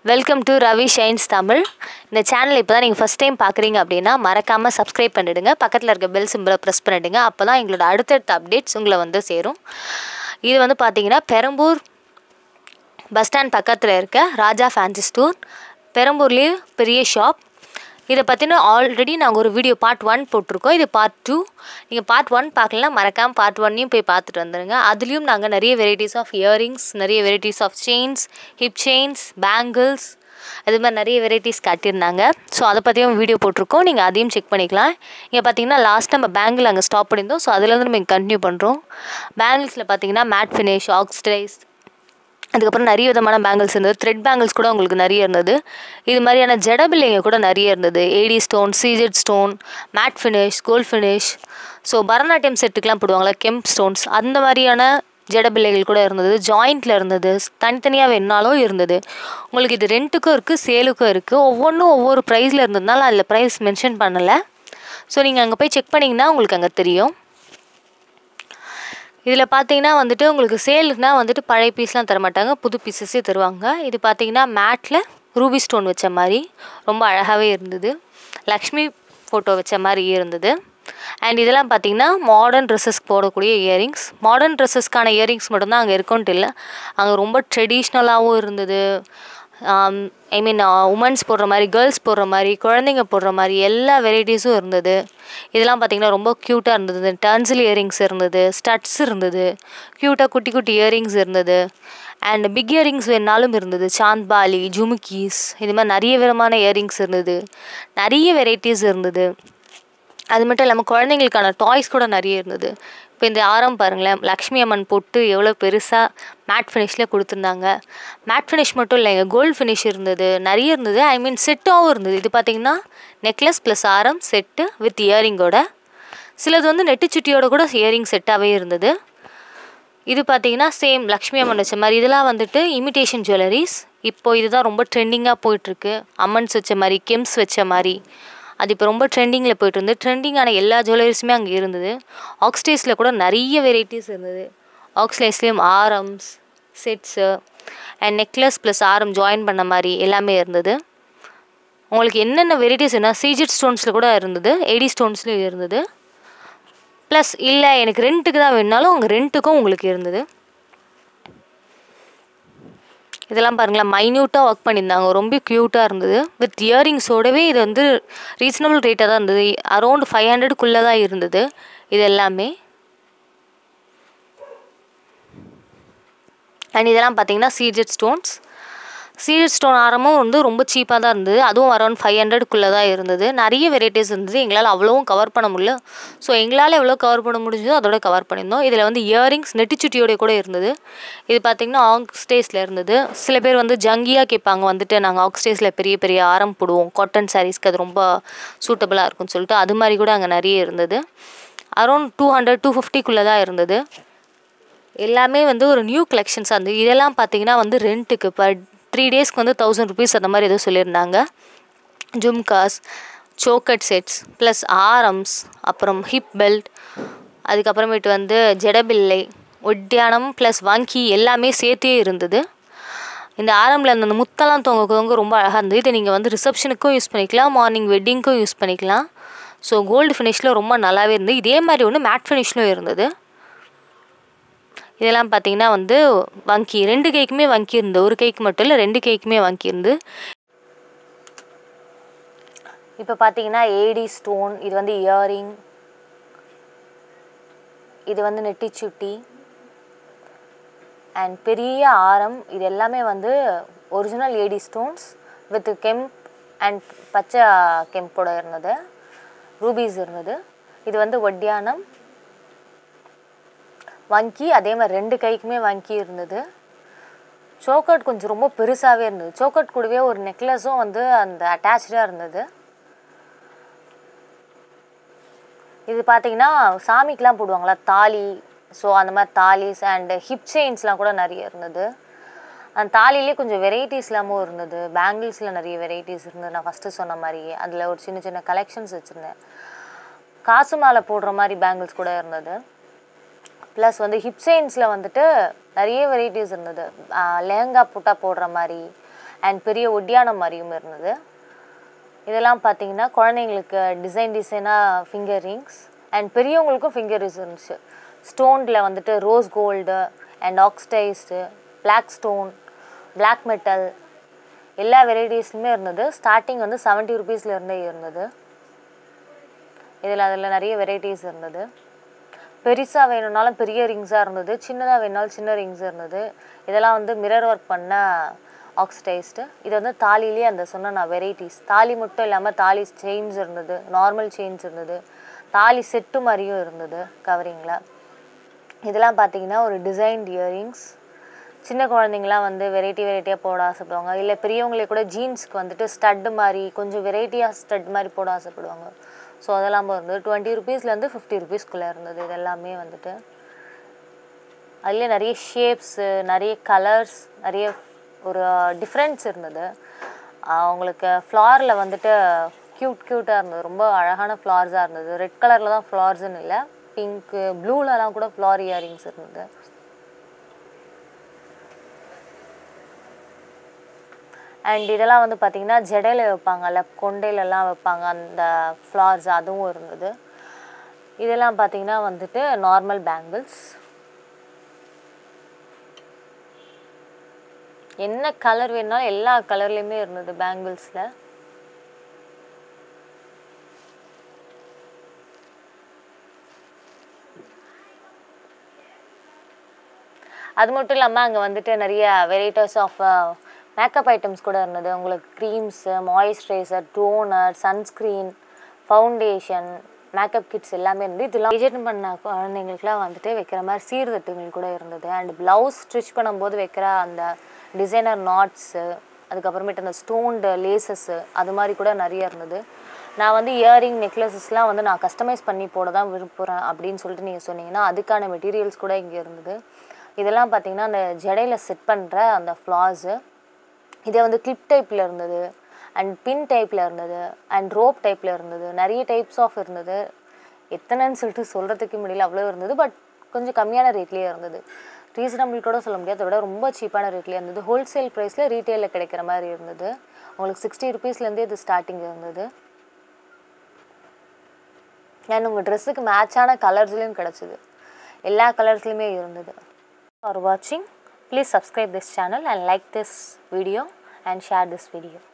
welcome to Ravi shines Tamil இந்த channel இப்போ தான் நீங்கள் ஃபஸ்ட் டைம் பார்க்குறீங்க அப்படின்னா மறக்காமல் சப்ஸ்கிரைப் பண்ணிடுங்க பக்கத்தில் இருக்க பெல் சிம்பிளை ப்ரெஸ் பண்ணிடுங்க அப்போ தான் எங்களோட அடுத்தடுத்த அப்டேட்ஸ் உங்களை வந்து சேரும் இது வந்து பார்த்தீங்கன்னா பெரம்பூர் பஸ் ஸ்டாண்ட் பக்கத்தில் இருக்க ராஜா ஃபேன்சி ஸ்டோர் பெரம்பூர்லேயே பெரிய ஷாப் இதை பற்றின ஆல்ரெடி நாங்கள் ஒரு வீடியோ பார்ட் ஒன் போட்டிருக்கோம் இது பார்ட் டூ நீங்கள் பார்ட் ஒன் பார்க்கலாம் மறக்காமல் பார்ட் ஒன்னையும் போய் பார்த்துட்டு வந்துடுங்க அதுலேயும் நாங்கள் நிறைய வெரைட்டிஸ் ஆஃப் இயரிங்ஸ் நிறைய varieties of chains hip chains bangles அது மாதிரி நிறைய வெரைட்டிஸ் காட்டியிருந்தாங்க ஸோ அதை பற்றியும் வீடியோ போட்டிருக்கோம் நீங்கள் அதையும் செக் பண்ணிக்கலாம் இங்கே பார்த்தீங்கன்னா லாஸ்ட் நம்ம பேங்கிள் அங்கே ஸ்டாப் பண்ணியிருந்தோம் ஸோ அதுலேருந்து நம்ம கண்டினியூ பண்ணுறோம் பேங்கிள்ஸில் பார்த்தீங்கன்னா மேட் ஃபினிஷ் ஆக்ஸ்டைஸ் அதுக்கப்புறம் நிறைய விதமான பேங்கிள்ஸ் இருந்தது த்ரெட் பேங்கிள்ஸ் கூட உங்களுக்கு நிறைய இருந்தது இது மாதிரியான ஜடபிள்ளைங்க கூட நிறைய இருந்தது ஏடி ஸ்டோன் சீஜெட் stone matte finish gold finish so Bharatanatyam செட்டுக்கெலாம் போடுவாங்களா கெம்ப் ஸ்டோன்ஸ் அந்த மாதிரியான ஜடபிள்ளைகள் கூட இருந்தது ஜாயிண்ட்டில் இருந்தது தனித்தனியாக வேணுனாலும் இருந்தது உங்களுக்கு இது ரெண்ட்டுக்கும் இருக்குது சேலுக்கும் இருக்குது ஒவ்வொன்றும் ஒவ்வொரு ப்ரைஸில் இருந்ததுனால அதில் ப்ரைஸ் மென்ஷன் பண்ணலை ஸோ நீங்கள் அங்கே போய் செக் பண்ணிங்கன்னா உங்களுக்கு அங்கே தெரியும் இதில் பார்த்தீங்கன்னா வந்துட்டு உங்களுக்கு சேலுக்குனா வந்துட்டு பழைய பீஸ்லாம் தர மாட்டாங்க புது பீசஸே தருவாங்க இது பார்த்தீங்கன்னா மேட்டில் ரூபி ஸ்டோன் வச்ச மாதிரி ரொம்ப அழகாகவே இருந்தது லக்ஷ்மி ஃபோட்டோ வச்ச மாதிரி இருந்தது அண்ட் இதெல்லாம் பார்த்தீங்கன்னா மாடர்ன் ட்ரெஸ்ஸஸ்க்கு போடக்கூடிய இயரிங்ஸ் மாடர்ன் ட்ரெஸ்ஸஸ்க்கான இயரிங்ஸ் மட்டும்தான் அங்கே இருக்குன்ட்டு இல்லை அங்கே ரொம்ப ட்ரெடிஷ்னலாகவும் இருந்தது ஐ மீன் உமன்ஸ் போடுற மாதிரி கேர்ள்ஸ் போடுற மாதிரி குழந்தைங்க போடுற மாதிரி எல்லா வெரைட்டிஸும் இருந்தது இதெல்லாம் பார்த்திங்கன்னா ரொம்ப க்யூட்டாக இருந்தது டர்ன்சில் இயரிங்ஸ் இருந்தது ஸ்டட்ஸ் இருந்தது க்யூட்டாக குட்டி குட்டி இயரிங்ஸ் இருந்தது அண்ட் பிக் இயரிங்ஸ் வேணாலும் இருந்தது சாந்த்பாலி ஜுமுக்கீஸ் இது மாதிரி நிறைய விதமான இயரிங்ஸ் இருந்தது நிறைய வெரைட்டிஸ் இருந்தது அது மட்டும் இல்லாமல் குழந்தைங்களுக்கான டாய்ஸ் கூட நிறைய இருந்தது இப்போ இந்த ஆரம் பாருங்களேன் லக்ஷ்மி அம்மன் போட்டு எவ்வளோ பெருசாக மேட் ஃபினிஷில் கொடுத்துருந்தாங்க மேட் ஃபினிஷ் மட்டும் இல்லைங்க கோல்டு ஃபினிஷ் இருந்தது நிறைய இருந்தது ஐ மீன் செட்டாகவும் இருந்தது இது பார்த்திங்கன்னா நெக்லஸ் ப்ளஸ் ஆரம் செட்டு வித் இயரிங்கோட சிலது வந்து நெட்டு சுட்டியோட கூட இயரிங் செட்டாகவே இருந்தது இது பார்த்தீங்கன்னா சேம் லக்ஷ்மி அம்மன் வச்ச மாதிரி இதெல்லாம் வந்துட்டு இமிட்டேஷன் ஜுவல்லரிஸ் இப்போ இதுதான் ரொம்ப ட்ரெண்டிங்காக போயிட்டுருக்கு அம்மன்ஸ் வச்ச மாதிரி கெம்ஸ் வச்ச மாதிரி அது இப்போ ரொம்ப ட்ரெண்டிங்கில் போயிட்டு இருந்து ட்ரெண்டிங்கான எல்லா ஜுவல்லரிஸுமே அங்கே இருந்தது ஆக்ஸ்டேஸில் கூட நிறைய வெரைட்டிஸ் இருந்தது ஆக்ஸ்லேஸ்லேயும் ஆரம்ஸ் செட்ஸு அண்ட் நெக்லஸ் ப்ளஸ் ஆரம் ஜாயின் பண்ண மாதிரி எல்லாமே இருந்தது உங்களுக்கு என்னென்ன வெரைட்டிஸ் என்ன சீஜெட் ஸ்டோன்ஸில் கூட இருந்தது ஏடி ஸ்டோன்ஸ்லேயும் இருந்தது ப்ளஸ் இல்லை எனக்கு ரெண்ட்டுக்கு தான் வேணுனாலும் அங்கே ரெண்ட்டுக்கும் உங்களுக்கு இருந்தது இதெல்லாம் பாருங்களேன் மைன்யூட்டாக ஒர்க் பண்ணியிருந்தாங்க ரொம்ப க்யூட்டாக இருந்தது வித் இயரிங்ஸோடவே இது வந்து ரீசனபிள் ரேட்டாக தான் இருந்தது அரௌண்ட் ஃபைவ் ஹண்ட்ரடுக்குள்ளே தான் இருந்தது இது எல்லாமே அண்ட் இதெல்லாம் பார்த்தீங்கன்னா சீஜெட் ஸ்டோன்ஸ் சீரியட் ஸ்டோன் ஆரமும் வந்து ரொம்ப சீப்பாக தான் இருந்தது அதுவும் அரௌண்ட் ஃபைவ் ஹண்ட்ரட்குள்ளே தான் இருந்தது நிறைய வெரைட்டிஸ் இருந்தது எங்களால் அவ்வளோவும் கவர் பண்ண முடியல ஸோ எங்களால் எவ்வளோ கவர் பண்ண முடிஞ்சதோ அதோட கவர் பண்ணியிருந்தோம் இதில் வந்து இயரிங்ஸ் நெட்டிச்சுட்டியோட கூட இருந்தது இது பார்த்திங்கன்னா ஆக்ஸ்டேஸில் இருந்தது சில பேர் வந்து ஜங்கியாக கேட்பாங்க வந்துட்டு நாங்கள் ஆக்ஸ்டேஸில் பெரிய பெரிய ஆரம் போடுவோம் காட்டன் சாரீஸ்க்கு அது ரொம்ப சூட்டபுளாக இருக்கும்னு சொல்லிட்டு அது மாதிரி கூட அங்கே நிறைய இருந்தது அரௌண்ட் டூ ஹண்ட்ரட் டூ ஃபிஃப்டிக்குள்ளே தான் இருந்தது எல்லாமே வந்து ஒரு நியூ கலெக்ஷன்ஸாக இருந்தது இதெல்லாம் பார்த்தீங்கன்னா வந்து ரெண்ட்டுக்கு பர் த்ரீ டேஸ்க்கு வந்து தௌசண்ட் ருபீஸ் அந்த மாதிரி ஏதோ சொல்லியிருந்தாங்க ஜும்காஸ் சோக்கட் செட்ஸ் ப்ளஸ் ஆரம்ஸ் அப்புறம் ஹிப் பெல்ட் அதுக்கப்புறமேட்டு வந்து ஜடபில்லை ஒட்டியானம் ப்ளஸ் வங்கி எல்லாமே சேர்த்தே இருந்தது இந்த ஆரம்பில் அந்த முத்தெல்லாம் தொங்க தொங்க ரொம்ப அழகாக இருந்தது இதை நீங்கள் வந்து ரிசப்ஷனுக்கும் யூஸ் பண்ணிக்கலாம் மார்னிங் வெட்டிங்க்கும் யூஸ் பண்ணிக்கலாம் ஸோ கோல்டு ஃபினிஷில் ரொம்ப நல்லாவே இருந்தது இதே மாதிரி ஒன்று மேட் ஃபினிஷ்லும் இருந்தது இதெல்லாம் பார்த்தீங்கன்னா வந்து வங்கி ரெண்டு கேக்குமே வங்கி இருந்து ஒரு கேக் மட்டும் இல்லை ரெண்டு கேக்குமே வங்கி இருந்து இப்போ பார்த்தீங்கன்னா ஏடி ஸ்டோன் இது வந்து இயரிங் இது வந்து நெட்டிச்சுட்டி அண்ட் பெரிய ஆரம் இது எல்லாமே வந்து original AD stones with kemp and பச்சை கெம்போட இருந்தது ரூபீஸ் இருந்தது இது வந்து ஒட்டியானம் வங்கி அதே மாதிரி ரெண்டு கைக்குமே வங்கி இருந்தது சோக்கட் கொஞ்சம் ரொம்ப பெருசாகவே இருந்தது சோக்கட் கூடவே ஒரு நெக்லஸும் வந்து அந்த அட்டாச்சாக இருந்தது இது பார்த்தீங்கன்னா சாமிக்கெலாம் போடுவாங்களா தாலி ஸோ அந்த மாதிரி தாலிஸ் அண்டு ஹிப் செயின்ஸ்லாம் கூட நிறைய இருந்தது அந்த தாலிலே கொஞ்சம் வெரைட்டிஸ்லாமும் இருந்தது பேங்கிள்ஸில் நிறைய வெரைட்டிஸ் இருந்தது நான் ஃபஸ்ட்டு சொன்ன மாதிரியே அதில் ஒரு சின்ன சின்ன கலெக்ஷன்ஸ் வச்சுருந்தேன் காசு மாலை போடுற மாதிரி பேங்கிள்ஸ் கூட இருந்தது ப்ளஸ் வந்து ஹிப் செயின்ஸில் வந்துட்டு நிறைய வெரைட்டிஸ் இருந்தது லெஹங்கா புட்டா போடுற மாதிரி அண்ட் பெரிய ஒட்டியானம் மாதிரியும் இருந்தது இதெல்லாம் பார்த்தீங்கன்னா குழந்தைங்களுக்கு டிசைன் டிசைனாக ஃபிங்கர் ரிங்ஸ் அண்ட் பெரியவங்களுக்கும் ஃபிங்கர் ரிங்ஸ் இருந்துச்சு ஸ்டோனில் வந்துட்டு rose gold and oxidised black stone black metal எல்லா வெரைட்டிஸ்லுமே இருந்தது ஸ்டார்டிங் வந்து செவன்ட்டி ருபீஸில் இருந்தே இருந்தது இதில் அதில் நிறைய வெரைட்டிஸ் இருந்தது பெருசாக வேணும்னாலும் பெரிய ரிங்ஸாக இருந்தது சின்னதாக வேணுனாலும் சின்ன ரிங்ஸ் இருந்தது இதெல்லாம் வந்து மிரர் ஒர்க் பண்ண ஆக்சிடைஸ்டு இது வந்து தாலிலேயே அந்த சொன்ன நான் வெரைட்டிஸ் தாலி மட்டும் இல்லாமல் தாலி செயின்ஸ் இருந்தது நார்மல் செயின்ஸ் இருந்தது தாலி செட்டு மாதிரியும் இருந்தது கவரிங்கில் இதெல்லாம் பார்த்தீங்கன்னா ஒரு டிசைன்ட் இயரிங்ஸ் சின்ன குழந்தைங்களாம் வந்து வெரைட்டி வெரைட்டியாக போட ஆசைப்படுவாங்க இல்லை பெரியவங்களே கூட ஜீன்ஸ்க்கு வந்துட்டு ஸ்டட்டு மாதிரி கொஞ்சம் வெரைட்டியாக ஸ்டட் மாதிரி போட ஆசைப்படுவாங்க ஸோ அதெல்லாம் இருந்தது டுவெண்ட்டி ருபீஸ்லேருந்து ஃபிஃப்டி ருபீஸ்க்குள்ளே இருந்தது இது எல்லாமே வந்துட்டு அதுலேயே நிறைய ஷேப்ஸு நிறைய கலர்ஸ் நிறைய ஒரு டிஃப்ரென்ஸ் இருந்தது அவங்களுக்கு ஃப்ளாரில் வந்துட்டு க்யூட் க்யூட்டாக இருந்தது ரொம்ப அழகான ஃப்ளார்ஸாக இருந்தது ரெட் கலரில் தான் ஃப்ளார்ஸ்னு இல்லை பிங்க்கு ப்ளூலலாம் கூட ஃப்ளார் இயரிங்ஸ் இருந்தது அண்ட் இதெல்லாம் வந்து பார்த்திங்கன்னா ஜடையில் வைப்பாங்கல்ல கொண்டையிலலாம் வைப்பாங்க அந்த ஃப்ளார்ஸ் அதுவும் இருந்தது இதெல்லாம் பார்த்திங்கன்னா வந்துட்டு நார்மல் பேங்கிள்ஸ் என்ன கலர் வேணுனாலும் எல்லா கலர்லேயுமே இருந்தது பேங்கிள்ஸில் அது மட்டும் இல்லாமல் அங்கே வந்துட்டு நிறைய வெரைட்டிஸ் ஆஃப் மேக்கப் ஐட்டம்ஸ் கூட இருந்தது உங்களுக்கு creams moisturiser toner sunscreen foundation makeup kits எல்லாமே இருந்து இதெல்லாம் ஏஜென்ட் பண்ண குழந்தைங்களுக்குலாம் வந்துட்டு வைக்கிற மாதிரி சீர்தட்டுகள் கூட இருந்தது அண்ட் ப்ளவுஸ் ஸ்டிச் பண்ணும்போது வைக்கிற அந்த டிசைனர் நாட்ஸு அதுக்கப்புறமேட்டு அந்த ஸ்டோன்டு லேசஸ்ஸு அது மாதிரி கூட நிறைய இருந்தது நான் வந்து இயரிங் நெக்லஸஸ்லாம் வந்து நான் கஸ்டமைஸ் பண்ணி போட தான் விரும்புகிறேன் அப்படின்னு சொல்லிட்டு நீங்கள் சொன்னீங்கன்னா அதுக்கான மெட்டீரியல்ஸ் கூட இங்கே இருந்தது இதெல்லாம் பார்த்தீங்கன்னா அந்த ஜடையில் செட் பண்ணுற அந்த ஃப்ளார்ஸு இதே வந்து கிளிப் டைப்பில் இருந்தது அண்ட் பின் டைப்பில் இருந்தது அண்ட் ரோப் டைப்பில் இருந்தது நிறைய டைப்ஸ் ஆஃப் இருந்தது எத்தனைன்னு சொல்லிட்டு சொல்கிறதுக்கு முடியல அவ்வளோ இருந்தது பட் கொஞ்சம் கம்மியான ரேட்லேயே இருந்தது ரீசனபிள் கூட சொல்ல முடியாது அதை விட ரொம்ப சீப்பான ரேட்லேயே இருந்தது ஹோல்சேல் ப்ரைஸில் ரீட்டெயிலில் கிடைக்கிற மாதிரி இருந்தது உங்களுக்கு சிக்ஸ்டி ருபீஸ்லேருந்தே இது ஸ்டார்டிங் இருந்தது அண்ட் உங்கள் ட்ரெஸ்ஸுக்கு மேட்சான கலர்ஸ்லேயும் கிடச்சிது எல்லா கலர்ஸ்லையுமே இருந்தது ஃபார் வாட்சிங் please subscribe this channel and like this video and share this video